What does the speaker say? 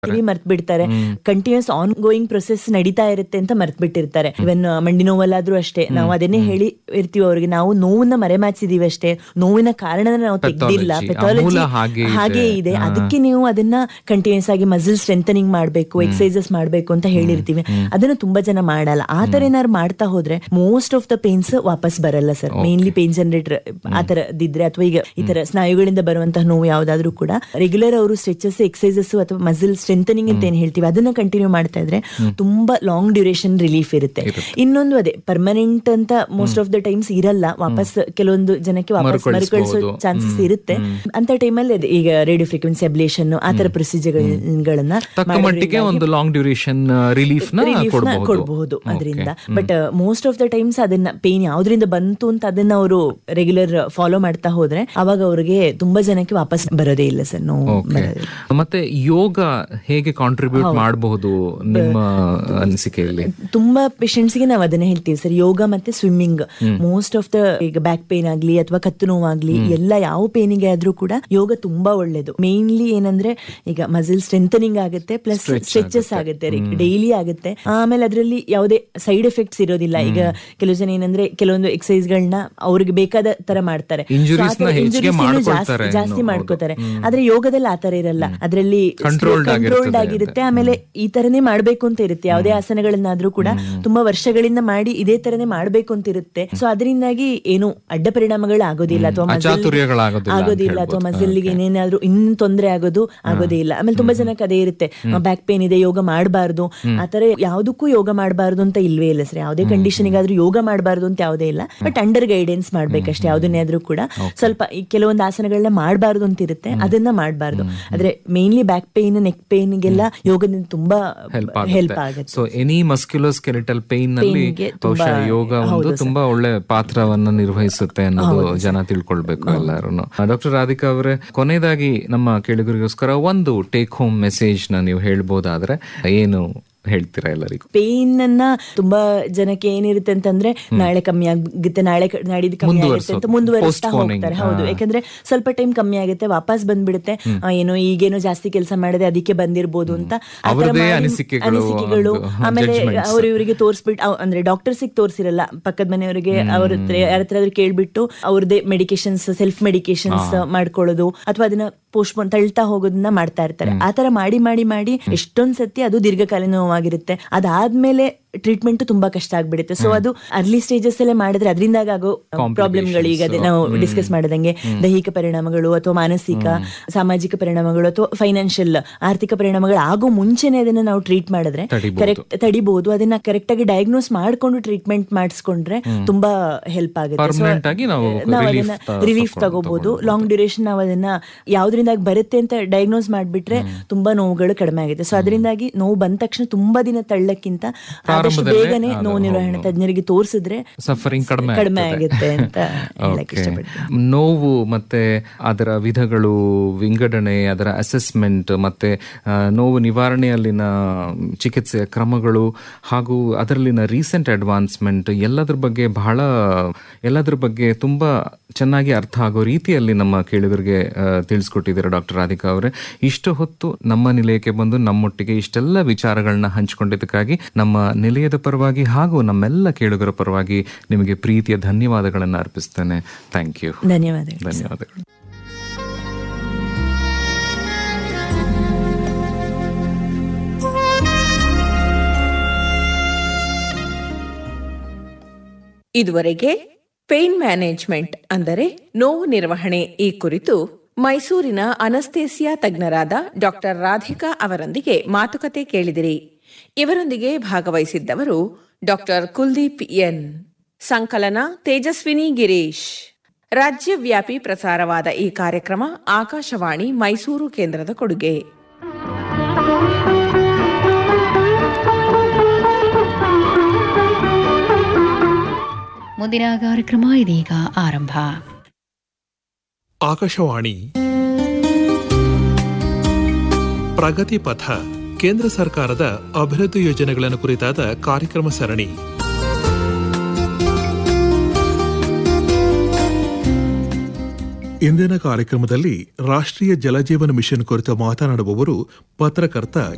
ಮರ್ತ್ ಬಿಡ್ತಾರೆ continuous on going process ನಡೀತಾ ಇರುತ್ತೆ ಅಂತ ಮರ್ತ್ ಬಿಟ್ಟಿರ್ತಾರೆ ಇವನ್ ಮಂಡಿ ನೋವಲ್ಲಾದ್ರೂ ಅಷ್ಟೇ ನಾವು ಅದನ್ನೇ ಹೇಳಿ ಇರ್ತೀವಿ ಅವ್ರಿಗೆ ನಾವು ನೋವನ್ನ ಮರೆಮಾಚಿದೀವಿ ಅಷ್ಟೇ ನೋವಿನ ಕಾರಣನ ನಾವು ತೆಗ್ದಿಲ್ಲ Pathology. ಆ ಪೆಥಾಲಜಿ ಮೂಲ ಹಾಗೆ ಇದೆ. ಹಾಗೆ ಇದೆ ಅದಕ್ಕೆ ನೀವು ಅದನ್ನ ಕಂಟಿನ್ಯೂಸ್ ಆಗಿ ಮಸಲ್ ಸ್ಟ್ರೆಂಥನಿಂಗ್ ಮಾಡಬೇಕು ಎಕ್ಸಸೈಸಸ್ ಮಾಡಬೇಕು ಅಂತ ಹೇಳಿರ್ತೀವಿ ಅದನ್ನ ತುಂಬಾ ಜನ ಮಾಡಲ್ಲ ಆ ತರ ಏನಾದ್ರು ಮಾಡ್ತಾ ಹೋದ್ರೆ ಮೋಸ್ಟ್ ಆಫ್ ದ ಪೇನ್ಸ್ ವಾಪಸ್ ಬರಲ್ಲ ಸರ್ ಮೇನ್ಲಿ ಪೇನ್ ಜನರೇಟರ್ ಆ ತರದಿದ್ರೆ ಅಥವಾ ಈಗ ಈ ತರ ಸ್ನಾಯುಗಳಿಂದ ಬರುವಂತಹ ನೋವು ಯಾವ್ದಾದ್ರು ಕೂಡ ರೆಗ್ಯುಲರ್ ಅವರು ಸ್ಟ್ರೆಚಸ್ ಎಕ್ಸಸೈಸಸ್ ಅಥವಾ ಮಸಲ್ ಸ್ಟ್ರೆಂಥನಿಂಗ್ ಅಂತ ಏನ್ ಹೇಳ್ತೀವಿ ಅದನ್ನ ಕಂಟಿನ್ಯೂ ಮಾಡ್ತಾ ಇದ್ರೆ ತುಂಬಾ ಲಾಂಗ್ ಡ್ಯೂರೇಷನ್ ರಿಲೀಫ್ ಇರುತ್ತೆ ಇನ್ನೊಂದು ಅದೇ ಪರ್ಮನೆಂಟ್ ಅಂತ ಮೋಸ್ಟ್ ಆಫ್ ದ ಟೈಮ್ಸ್ ಇರಲ್ಲ ವಾಪಸ್ ಕೆಲವೊಂದು ಜನಕ್ಕೆ ವಾಪಸ್ ಮರುಕಳಿಸೋ ಮರುಕಳಿಸ್ಬೋದು. ಚಾನ್ಸಸ್ ಇರುತ್ತೆ ಅಂತ ಟೈಮಲ್ಲಿ ಅದೇ ಈಗ ರೇಡಿಯೋ ಫ್ರೀಕ್ವೆನ್ಸಿ ಅಬ್ಲೇಷನ್ ಆ ತರ ಪ್ರೊಸೀಜರ್ಗಳನ್ನ ತಕ್ಕ ಮಟ್ಟಿಗೆ ಒಂದು ಲಾಂಗ್ ಡ್ಯೂರೇಷನ್ ರಿಲೀಫ್ ನ ಕೊಡಬಹುದು ಕೊಡಬಹುದು ಅದರಿಂದ but most of the times ಅದನ್ನ ಪೇನ್ ಯಾವ್ದ್ರಿಂದ ಬಂತು ಅಂತ ಅದನ್ನ ಅವರು ರೆಗ್ಯುಲರ್ ಫಾಲೋ ಮಾಡ್ತಾ ಹೋದ್ರೆ ಅವಾಗ ಅವ್ರಿಗೆ ತುಂಬಾ ಜನಕ್ಕೆ ವಾಪಸ್ ಬರೋದೇ ಇಲ್ಲ ಸರ್ ನೋವು ಬರೋದೇ ಇಲ್ಲ. ಮತ್ತೆ ಯೋಗ ಹೇಗೆ ಕಾಂಟ್ರಿಬ್ಯೂಟ್ ಮಾಡಬಹುದು ನಿಮ್ಮ ಅನಿಸಿಕೆಯಲ್ಲಿ ತುಂಬಾ ಪೇಷಂಟ್ಸ್ ಗೆ ನಾವು ಅದನ್ನ ಹೇಳ್ತೀವಿ ಸರ್ ಯೋಗ ಮತ್ತೆ ಸ್ವಿಮ್ಮಿಂಗ್ ಮೋಸ್ಟ್ ಆಫ್ ದ ಈಗ ಬ್ಯಾಕ್ ಪೇನ್ ಆಗ್ಲಿ ಅಥವಾ ಕತ್ತು ನೋವಾಗ್ಲಿ ಎಲ್ಲ ಯಾವ ಪೇನಿಗೆ ಆದ್ರೂ ಕೂಡ ಯೋಗ ತುಂಬಾ ಒಳ್ಳೇದು ಮೇನ್ಲಿ ಏನಂದ್ರೆ ಈಗ ಮಸಲ್ ಸ್ಟ್ರೆಂಥನಿಂಗ್ ಆಗುತ್ತೆ ಪ್ಲಸ್ ಸ್ಟ್ರೆಚಸ್ ಆಗುತ್ತೆ ಡೈಲಿ ಆಗುತ್ತೆ ಆಮೇಲೆ ಅದರಲ್ಲಿ ಯಾವುದೇ ಸೈಡ್ ಎಫೆಕ್ಟ್ಸ್ ಇರೋದಿಲ್ಲ ಈಗ ಕೆಲವು ಜನ ಏನಂದ್ರೆ ಕೆಲವೊಂದು ಎಕ್ಸಸೈಸ್ ಗಳನ್ನ ಅವ್ರಿಗೆ ಬೇಕಾದ ತರ ಮಾಡ್ತಾರೆ Injuries So ಆ ನ ತರ ಹೆಚ್ಚಿಗೆ injuries ಇನ್ನೂ ಮಾಡ್ಕೊಳ್ತಾರೆ ಜಾಸ್ತಿ- ಜಾಸ್ತಿ ಅನ್ನೋ- ಮಾಡ್ಕೋತಾರೆ ಆದ್ರೆ ಯೋಗದಲ್ಲಿ ಆ ತರ ಇರಲ್ಲ ಅದರಲ್ಲಿ Controlled ಕಂಟ್ರೋಲ್ಡ್ ಆಗಿರ್ತದೆ ಆಗಿರುತ್ತೆ ಆಮೇಲೆ ಈ ತರನೇ ಮಾಡ್ಬೇಕು ಅಂತ ಇರುತ್ತೆ ಯಾವುದೇ ಆಸನಗಳನ್ನಾದ್ರೂ ಕೂಡ ತುಂಬಾ ವರ್ಷಗಳಿಂದ ಮಾಡಿ ಇದೇ ತರನೇ ಮಾಡ್ಬೇಕು ಅಂತ ಇರುತ್ತೆ ಸೊ ಅದರಿಂದಾಗಿ ಏನು ಅಡ್ಡ ಪರಿಣಾಮಗಳು ಆಗೋದಿಲ್ಲ ಅಥವಾ muscle- ಅಚಾತುರ್ಯಗಳಾಗೋದಿಲ್ಲ ಅಂತ ಆಗೋದಿಲ್ಲ ಅಥವಾ ಹೇಳ್ಬೋದು. ಮಸಲ್ಗೆ ಏನೇನಾದ್ರೂ ಇನ್ ತೊಂದರೆ ಆಗೋದು ಆಗೋದೇ ಇಲ್ಲ ಆಮೇಲೆ ತುಂಬಾ ಜನಕ್ಕೆ ಅದೇ ಇರುತ್ತೆ ಬ್ಯಾಕ್ ಪೇನ್ ಇದೆ ಯೋಗ ಮಾಡಬಾರ್ದು ಆತರ ಯಾವ್ದಕ್ಕೂ ಯೋಗ ಮಾಡಬಾರ್ದು ಅಂತ ಇಲ್ವೇ ಇಲ್ಲ ಸರ್ ಯಾವುದೇ ಕಂಡೀಷನ್ಗಾದ್ರೂ ಯೋಗ ಮಾಡಬಾರ್ದು ಅಂತ ಯಾವುದೇ ಇಲ್ಲ ಬಟ್ ಅಂಡರ್ ಗೈಡೆನ್ಸ್ ಮಾಡ್ಬೇಕಷ್ಟೇ ಯಾವ್ದನ್ನೇ ಆದ್ರೂ ಕೂಡ ಸ್ವಲ್ಪ ಈ ಕೆಲವೊಂದು ಆಸನಗಳನ್ನ ಮಾಡಬಾರ್ದು ಅಂತ ಇರುತ್ತೆ ಅದನ್ನ ಮಾಡಬಾರ್ದು ಆದ್ರೆ ಮೇನ್ಲಿ ಬ್ಯಾಕ್ ಪೇನ್ ನೆಕ್ ಪೇನ್ಗೆಲ್ಲ ಯೋಗದಿಂದ ತುಂಬಾ ಹೆಲ್ಪ್ ಹೆಲ್ಪ್ ಆಗುತ್ತೆ ಆಗುತ್ತೆ so any musculoskeletal pain ನಲ್ಲಿ Pain ಗೆ ತುಂಬಾ- ಬಹುಶಃ ಯೋಗ ಒಂದು ತುಂಬಾ ಒಳ್ಳೆ ಪಾತ್ರವನ್ನ ನಿರ್ವಹಿಸುತ್ತೆ ಅನ್ನೋದು ಜನ ತಿಳ್ಕೊಳ್ಬೇಕು ಎಲ್ಲರೂ ಡಾಕ್ಟರ್ ರಾಧಿಕಾ ಅವರೇ ಕೊನೆಯದಾಗಿ ನಮ್ಮ ಕೇಳುಗರಿಗೋಸ್ಕರ ಒಂದು ಟೇಕ್ ಹೋಮ್ ಮೆಸೇಜ್ ನ ನೀವು ಹೇಳ್ಬೋದಾದ್ರೆ ಏನು ಹೇಳ್ತೀರಾ ಎಲ್ಲರಿಗೂ ಪೇನ್ ಅನ್ನ ತುಂಬಾ ಜನಕ್ಕೆ ಏನಿರುತ್ತೆ ಅಂತಂದ್ರೆ ನಾಳೆ ಕಮ್ಮಿ ಆಗುತ್ತೆ ನಾಳೆ ಕ- ನಾಡಿದ್ದು ಕಮ್ಮಿ ಆಗುತ್ತೆ ಅಂತ ಮುಂದುವರ್ಸೋದು. ಮುಂದುವರಿಸ್ತಾ Postponing. ಹೋಗ್ತಾರೆ ಹೌದು ಯಾಕಂದ್ರೆ ಸ್ವಲ್ಪ ಟೈಮ್ ಕಮ್ಮಿ ಆಗುತ್ತೆ ವಾಪಸ್ ಬಂದ್ಬಿಡುತ್ತೆ ಆ, ಏನೋ ಈಗೇನೋ ಜಾಸ್ತಿ ಕೆಲಸ ಮಾಡಿದೆ ಅದಕ್ಕೆ ಬಂದಿರ್ಬೋದು ಅಂತ ಆ ಥರ ಅವ್ರದ್ದೇ ಮಾಡಿ- ಅನಿಸಿಕೆಗಳು, ಅನಿಸಿಕೆಗಳು ಅದು, ಆಮೇಲೆ judgments. ಅವ್ರು ಇವರಿಗೆ ತೋರಿಸ್ಬಿಟ್ಟು ಅವ್- ಅಂದ್ರೆ ಡಾಕ್ಟರ್ಸಿಗೆ ತೋರಿಸಿರಲ್ಲ ಪಕ್ಕದ ಮನೆಯವರಿಗೆ ಅವ್ರ ಹತ್ರ ಯಾರ ಹತ್ರ ಆದ್ರೂ ಕೇಳ್ಬಿಟ್ಟು ಅವ್ರದೇ ಮೆಡಿಕೇಶನ್ಸ್ ಸೆಲ್ಫ್ ಮೆಡಿಕೇಶನ್ಸ್ ಮಾಡ್ಕೊಳ್ಳೋದು ಅಥವಾ ಅದನ್ನ ಪೋಸ್ಟ್ಪೋನ್ ತಳ್ತಾ ಹೋಗೋದನ್ನ ಮಾಡ್ತಾ ಇರ್ತಾರೆ ಆತರ ಮಾಡಿ ಮಾಡಿ ಮಾಡಿ ಎಷ್ಟೊಂದ್ ಸತಿ ಅದು ದೀರ್ಘಕಾಲೀನ ನೋವಾಗಿರುತ್ತೆ ಅದಾದ್ಮೇಲೆ ಟ್ರೀಟ್ಮೆಂಟ್ ತುಂಬಾ ಕಷ್ಟ ಆಗ್ಬಿಡುತ್ತೆ ಸೊ ಅದು ಅರ್ಲಿ ಸ್ಟೇಜಸ್ ಅಲ್ಲೇ ಮಾಡಿದ್ರೆ ಅದರಿಂದಾಗ ಆಗೋ ಪ್ರಾಬ್ಲಮ್ಗಳು ಈಗ ಅದೇ ನಾವು ಡಿಸ್ಕಸ್ ಮಾಡಿದಂಗೆ ದೈಹಿಕ ಪರಿಣಾಮಗಳು ಅಥವಾ ಮಾನಸಿಕ ಸಾಮಾಜಿಕ ಪರಿಣಾಮಗಳು ಅಥವಾ ಫೈನಾನ್ಷಿಯಲ್ ಆರ್ಥಿಕ ಪರಿಣಾಮಗಳು ಆಗೋ ಮುಂಚೆನೆ ಅದನ್ನ ನಾವು ಟ್ರೀಟ್ ಮಾಡಿದ್ರೆ ತಡಿಬೋದು. ಕರೆಕ್ಟ್ ತಡಿಬಹುದು ಅದನ್ನ ಕರೆಕ್ಟ್ ಆಗಿ ಡಯಾಗ್ನೋಸ್ ಮಾಡ್ಕೊಂಡು ಟ್ರೀಟ್ಮೆಂಟ್ ಮಾಡಿಸ್ಕೊಂಡ್ರೆ ತುಂಬಾ ಹೆಲ್ಪ್ ಆಗುತ್ತೆ So, Permanent ಆಗಿ ನಾವು ನಾವು relief ಅದನ್ನ ತ- ರಿಲೀಫ್ ತಗೊಂಡು- ತಗೋಬಹುದು ತಗೊಳ್ಬೋದು. ಲಾಂಗ್ ಡ್ಯೂರೇಷನ್ ನಾವು ಅದನ್ನ ಯಾವ್ದ್ರಿಂದ ಬರುತ್ತೆ ಅಂತ ಡಯಾಗ್ನೋಸ್ ಮಾಡ್ಬಿಟ್ರೆ ತುಂಬಾ ನೋವುಗಳು ಕಡಿಮೆ ಆಗುತ್ತೆ ಸೊ ಅದರಿಂದಾಗಿ ನೋವು ಬಂದ ತಕ್ಷಣ ತುಂಬಾ ದಿನ ತಳ್ಳಕ್ಕಿಂತ ಆದಷ್ಟು ಪ್ರಾರಂಭದಲ್ಲೇ ಬೇಗನೆ ಅದು ನೋವು ನಿರ್ವಹಣೆ ಹೌದು. ತಜ್ಞರಿಗೆ ತೋರಿಸಿದ್ರೆ ಸಫರಿಂಗ್ ಕಡಿಮೆ ಕಡಿಮೆ ಆಗ್ತದೆ. ಆಗುತ್ತೆ ಅಂತ ಹೇಳಕ್ Okay. ಇಷ್ಟಪಡ್ತೀನಿ ನೋವು ಮತ್ತೆ ಅದರ ವಿಧಗಳು ವಿಂಗಡಣೆ ಅದರ ಅಸೆಸ್ಮೆಂಟ್ ಮತ್ತೆ ಆ, ನೋವು ನಿವಾರಣೆಯಲ್ಲಿನ ಚಿಕಿತ್ಸೆಯ ಕ್ರಮಗಳು ಹಾಗೂ ಅದರಲ್ಲಿನ ರೀಸೆಂಟ್ ಅಡ್ವಾನ್ಸ್ಮೆಂಟ್ ಎಲ್ಲದ್ರ ಬಗ್ಗೆ ಬಹಳ ಎಲ್ಲದ್ರ ಬಗ್ಗೆ ತುಂಬಾ ಚೆನ್ನಾಗಿ ಅರ್ಥ ಆಗೋ ರೀತಿಯಲ್ಲಿ ನಮ್ಮ ಕೇಳುಗರಿಗೆ ಆ, ತಿಳಿಸ್ಕೊಟ್ಟಿದ್ದೀರಾ ಡಾಕ್ಟರ್ ರಾಧಿಕಾ ಅವರೇ ಇಷ್ಟು ಹೊತ್ತು ನಮ್ಮ ನಿಲಯಕ್ಕೆ ಬಂದು ನಮ್ಮೊಟ್ಟಿಗೆ ಇಷ್ಟೆಲ್ಲ ವಿಚಾರಗಳನ್ನ ಹಂಚಿಕೊಂಡಿದ್ದಕ್ಕಾಗಿ ನಮ್ಮ ನಿಲಯದ ಪರವಾಗಿ ಹಾಗೂ ನಮ್ಮೆಲ್ಲ ಕೇಳುಗರ ಪರವಾಗಿ ನಿಮಗೆ ಪ್ರೀತಿಯ ಧನ್ಯವಾದಗಳನ್ನು ಅರ್ಪಿಸ್ತೇನೆ ಥ್ಯಾಂಕ್ ಯು ಧನ್ಯವಾದಗಳು ಧನ್ಯವಾದಗಳು ಇದುವರೆಗೆ ಪೇನ್ ಮ್ಯಾನೇಜ್ಮೆಂಟ್ ಅಂದರೆ ನೋವು ನಿರ್ವಹಣೆ ಈ ಕುರಿತು ಮೈಸೂರಿನ ಅನಸ್ತೇಸಿಯಾ ತಜ್ಞರಾದ ಡಾಕ್ಟರ್ ರಾಧಿಕಾ ಅವರೊಂದಿಗೆ ಮಾತುಕತೆ ಕೇಳಿದಿರಿ ಇವರೊಂದಿಗೆ ಭಾಗವಹಿಸಿದ್ದವರು ಡಾಕ್ಟರ್ ಕುಲ್ದೀಪ್ ಎನ್ ಸಂಕಲನ ತೇಜಸ್ವಿನಿ ಗಿರೀಶ್ ರಾಜ್ಯವ್ಯಾಪಿ ಪ್ರಸಾರವಾದ ಈ ಕಾರ್ಯಕ್ರಮ ಆಕಾಶವಾಣಿ ಮೈಸೂರು ಕೇಂದ್ರದ ಕೊಡುಗೆ ಮುಂದಿನ ಕಾರ್ಯಕ್ರಮ ಇದೀಗ ಆರಂಭ ಆಕಾಶವಾಣಿ ಪ್ರಗತಿ ಪಥ ಕೇಂದ್ರ ಸರ್ಕಾರದ ಅಭಿವೃದ್ಧಿ ಯೋಜನೆಗಳನ್ನು ಕುರಿತಾದ ಕಾರ್ಯಕ್ರಮ ಸರಣಿ ಇಂದಿನ ಕಾರ್ಯಕ್ರಮದಲ್ಲಿ ರಾಷ್ಟ್ರೀಯ ಜಲಜೀವನ ಮಿಷನ್ ಕುರಿತು ಮಾತನಾಡುವವರು ಪತ್ರಕರ್ತ